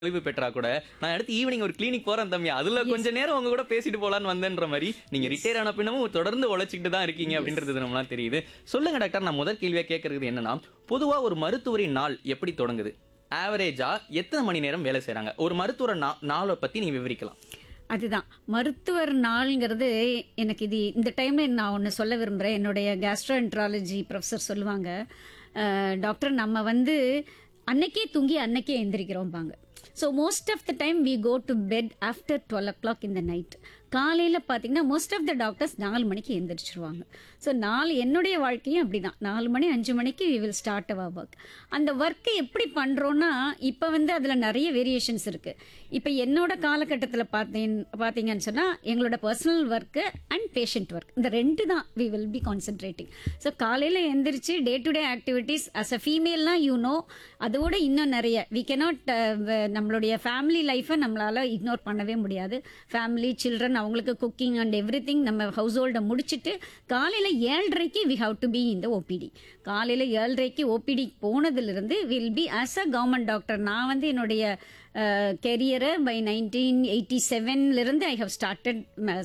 ஓய்வு பெற்றா கூட நான் அடுத்து ஈவினிங் ஒரு கிளினிக் போறேன் தம்பி அதுல கொஞ்ச நேரம் உங்க கூட பேசிட்டு போலான்னு வந்தேன்ற மாதிரி நீங்க ரிட்டையர் ஆன பின்னமும் தொடர்ந்து உழைச்சிக்கிட்டு தான் இருக்கீங்க அப்படின்றது நம்மளாம் தெரியுது சொல்லுங்க டாக்டர் நான் முதல் கேள்வியா கேட்கறது என்னன்னா பொதுவா ஒரு மருத்துவரின் நாள் எப்படி தொடங்குது ஆவரேஜா எத்தனை மணி நேரம் வேலை செய்றாங்க ஒரு மருத்துவ நா- நாளை பத்தி நீங்க விவரிக்கலாம் அதுதான் மருத்துவர் நாள்ங்கிறது எனக்கு இது இந்த டைம்ல நான் ஒன்று சொல்ல விரும்புகிறேன் என்னுடைய கேஸ்ட்ரோஎன்ட்ராலஜி ப்ரொஃபஸர் சொல்லுவாங்க அஹ், டாக்டர் நம்ம வந்து அன்னைக்கே தூங்கி அன்னைக்கே எந்திரிக்கிறோம்பாங்க so most of the time we go to bed after twelve o'clock இந்த நைட் காலையில் பார்த்தீங்கன்னா மோஸ்ட் ஆஃப் த டாக்டர்ஸ் நாலு மணிக்கு எந்திரிச்சிருவாங்க ஸோ நாலு என்னுடைய வாழ்க்கையும் அப்படிதான் நாலு மணி அஞ்சு மணிக்கு we will start our work அந்த ஒர்க்கை எப்படி பண்ணுறோன்னா இப்போ வந்து அதில் நிறைய வேரியேஷன்ஸ் இருக்குது இப்போ என்னோட காலகட்டத்தில் பார்த்தீங்க பார்த்தீங்கன்னு சொன்னால் எங்களோட personal work and patient work இந்த ரெண்டு தான் we will be concentrating so காலையில் எந்திரிச்சு day to day activities as a ஃபீமேல்னால் யூ நோ அதோட இன்னும் நிறைய வி கெனாட் நம்மளுடைய ஃபேமிலி லைஃப்பை நம்மளால் இக்னோர் பண்ணவே முடியாது ஃபேமிலி சில்ட்ரன் அவங்களுக்கு குக்கிங் அண்ட் எவ்ரி திங் நம்ம ஹவுஸ் ஹோல்டை முடிச்சுட்டு காலையில் ஏழரைக்கு வி ஹவ் டு பி இந்த ஓபிடி காலையில் ஏழரைக்கு ஓபிடி போனதுலேருந்து will be as a government doctor நான் வந்து என்னுடைய கெரியரை பை நைன்டீன் எயிட்டி செவன்லேருந்து I have started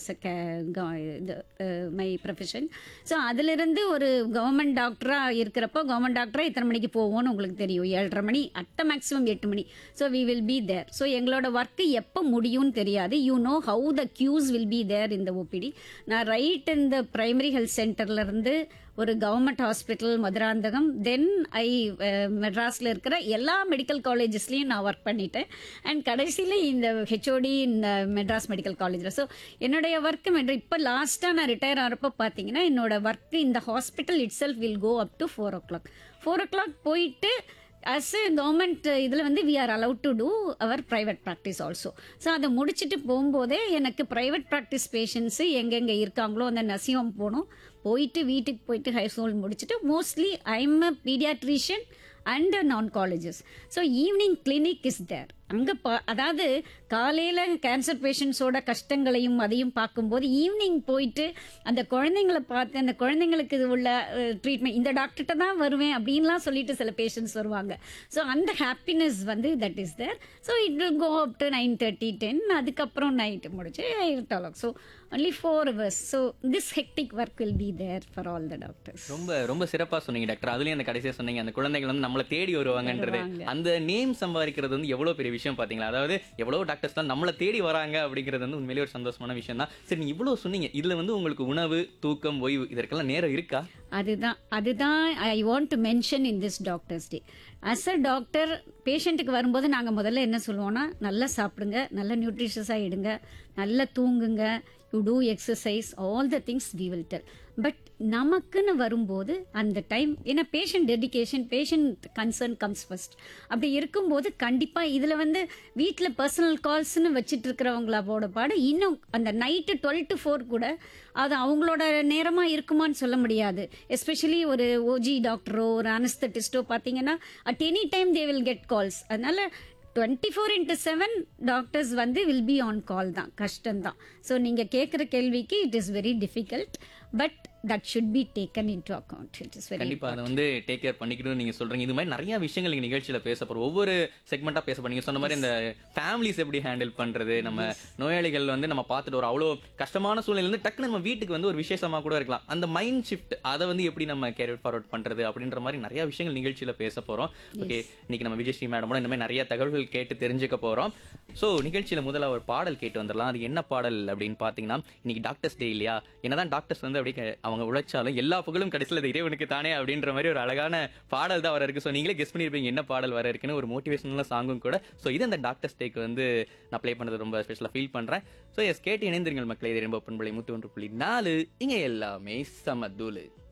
my profession so அதிலிருந்து ஒரு கவர்மெண்ட் டாக்டராக இருக்கிறப்போ கவர்மெண்ட் டாக்டராக எத்தனை மணிக்கு போவோம்னு உங்களுக்கு தெரியும் ஏழரை மணி அட்ட மேக்ஸிமம் எட்டு மணி so we will be there so எங்களோட ஒர்க்கு எப்போ முடியும்னு தெரியாது you know how the queues will be there இந்த ஓபிடி நான் ரைட் இந்த பிரைமரி ஹெல்த் சென்டர்லேருந்து ஒரு government hospital Madurantakam then I மெட்ராஸில் இருக்கிற எல்லா மெடிக்கல் காலேஜஸ்லையும் நான் ஒர்க் பண்ணிட்டேன் அண்ட் கடைசியில் இந்த ஹெச்ஓடி இந்த மெட்ராஸ் மெடிக்கல் காலேஜில் ஸோ என்னுடைய ஒர்க்கு மெட்ரா இப்போ லாஸ்ட்டாக நான் ரிட்டையர் ஆகிறப்போ பார்த்தீங்கன்னா என்னோட ஒர்க்கு இந்த hospital itself will go up to four o'clock four o'clock போயிட்டு அஸ் எ கவர்மெண்ட் இதில் வந்து we are allowed to do our private practice also so அதை முடிச்சுட்டு போகும்போதே எனக்கு ப்ரைவேட் ப்ராக்டிஸ் பேஷண்ட்ஸு எங்கெங்கே இருக்காங்களோ அந்த நசியம் போகணும் போயிட்டு வீட்டுக்கு போயிட்டு ஹை ஸ்கூல் முடிச்சுட்டு mostly I am a paediatrician and நான் colleges so evening clinic is there அங்கே பா அதாவது காலையில் கேன்சர் பேஷண்ட்ஸோட கஷ்டங்களையும் அதையும் பார்க்கும்போது ஈவினிங் போயிட்டு அந்த குழந்தைங்கள பார்த்து அந்த குழந்தைங்களுக்கு இது உள்ள ட்ரீட்மெண்ட் இந்த டாக்டர்கிட்ட தான் வருவேன் அப்படின்லாம் சொல்லிட்டு சில பேஷண்ட்ஸ் வருவாங்க ஸோ அந்த ஹாப்பினஸ் வந்து that is there so it will go up to nine thirty ten அதுக்கப்புறம் நைட்டு முடிச்சு ஐ டாலக் so only four hours so this hectic work will be there for all the doctors ரொம்ப ரொம்ப சிறப்பா சொன்னீங்க doctor அதுலயும் அந்த கடைசியா சொன்னீங்க அந்த குழந்தைகள் வந்து நம்மளை தேடி வருவாங்கன்றது அந்த நேம் சம்பாதிக்கிறது வந்து எவ்வளவு பெரிய விஷயம் பாத்தீங்களா அதாவது எவ்வளவு டாக்டர்ஸ் தான் நம்மளை தேடி வராங்க அப்படிங்கிறது வந்து உண்மையிலேயே ஒரு சந்தோஷமான விஷயம் தான் சரி நீங்க இவ்வளவு சொன்னீங்க இதுல வந்து உங்களுக்கு உணவு தூக்கம் ஓய்வு இதற்கெல்லாம் நேரம் இருக்கா அதுதான் அதுதான் I want to mention in this doctors day as a doctor பேஷண்ட்டுக்கு வரும்போது நாங்கள் முதல்ல என்ன சொல்லுவோம்னா நல்லா சாப்பிடுங்க நல்ல நியூட்ரிஷஸாக எடுங்க நல்லா தூங்குங்க you do exercise all the things we will tell but நமக்குன்னு வரும்போது அந்த டைம் ஏன்னா patient dedication patient concern comes first அப்படி இருக்கும்போது கண்டிப்பாக இதில் வந்து வீட்டில் பர்சனல் கால்ஸ்னு வச்சுட்டு இருக்கிறவங்களோட பாடு இன்னும் அந்த நைட்டு டுவெல் டு ஃபோர் கூட அது அவங்களோட நேரமாக இருக்குமான்னு சொல்ல முடியாது எஸ்பெஷலி ஒரு ஓஜி டாக்டரோ ஒரு அனஸ்தட்டிஸ்டோ பார்த்தீங்கன்னா at any time they will get calls அதனால twenty four into seven doctors வந்து வில் பி ஆன் கால் தான் கஷ்டம்தான் ஸோ நீங்கள் கேட்குற கேள்விக்கு it is very difficult but that should be taken into account it is very கண்டிப்பா அதை வந்து டேக் கேர் பண்ணிக்கணும்னு நீங்க சொல்றீங்க இது மாதிரி நிறைய விஷயங்கள் நீங்க நிகழ்ச்சியில பேச போறோம் ஒவ்வொரு செக்மெண்டா பேச போறீங்க சொன்ன மாதிரி இந்த ஃபேமிலிஸ் எப்படி ஹேண்டில் பண்றது நம்ம நோயாளிகள் வந்து நம்ம பார்த்துட்டு ஒரு அவ்வளோ கஷ்டமான சூழ்நிலை இருந்து டக்குனு நம்ம வீட்டுக்கு வந்து ஒரு விசேஷமா கூட இருக்கலாம் அந்த மைண்ட் ஷிஃப்ட் அதை வந்து எப்படி நம்ம கேரி ஃபார்வர்ட் பண்றது அப்படின்ற மாதிரி நிறைய விஷயங்கள் நிகழ்ச்சியில பேச போறோம் ஓகே இன்னைக்கு நம்ம விஜயஸ்ரீ மேடமோட இந்த மாதிரி நிறைய தகவல்கள் கேட்டு தெரிஞ்சுக்க போறோம் ஸோ நிகழ்ச்சியில முதல்ல ஒரு பாடல் கேட்டு வந்துடலாம் அது என்ன பாடல் அப்படின்னு பாத்தீங்கன்னா இன்னைக்கு டாக்டர்ஸ் டே இல்லையா என்னதான் டாக்டர்ஸ் வந்து அப்படியே அவங்க உழைச்சாலும் எல்லா புகழும் கடைசியில் அது இறைவனுக்கு தானே அப்படின்ற மாதிரி ஒரு அழகான பாடல் தான் வர இருக்கு ஸோ நீங்களே கெஸ் பண்ணியிருப்பீங்க என்ன பாடல் வர இருக்குன்னு ஒரு மோட்டிவேஷனல் சாங்கும் கூட ஸோ இது அந்த டாக்டர்ஸ் டேக்கு வந்து நான் ப்ளே பண்ணது ரொம்ப ஸ்பெஷலாக ஃபீல் பண்றேன் ஸோ எஸ் கேட்டு இணைந்திருங்கள் மக்களை இது ரொம்ப பண்பலை நூற்றி ஒன்று புள்ளி நாலு இங்க எல்லாமே சமதூலு